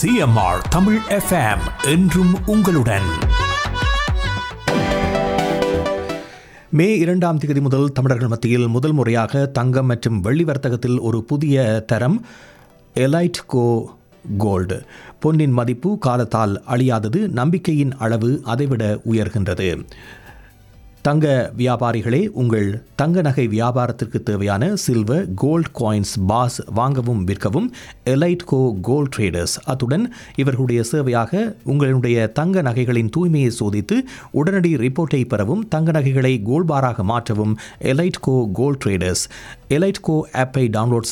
CMR Tamil FM என்றும் உங்களுடன் மே இரண்டாம் தேதி முதல் தமிழர்கள் மத்தியில் முதல் முறையாக தங்கம் மற்றும் வெள்ளி வர்த்தகத்தில் ஒரு புதிய தரம் எலைட் கோ கோல்டு பொன்னின் மதிப்பு காலத்தால் அழியாதது நம்பிக்கையின் அளவு அதைவிட உயர்கின்றது தங்க வியாபாரிகளே உங்கள் தங்க நகை வியாபாரத்திற்கு தேவையான சில்வர் கோல்ட் காயின்ஸ் பாஸ் வாங்கவும் விற்கவும் எலைட் கோ கோல்ட் ட்ரேடர்ஸ் அத்துடன் இவர்களுடைய சேவையாக உங்களுடைய தங்க நகைகளின் தூய்மையை சோதித்து உடனடி ரிப்போர்ட்டை பெறவும் தங்க நகைகளை கோல்ட் பாராக மாற்றவும் Elite Go gold traders Elite Go ஆப்பை டவுன்லோட்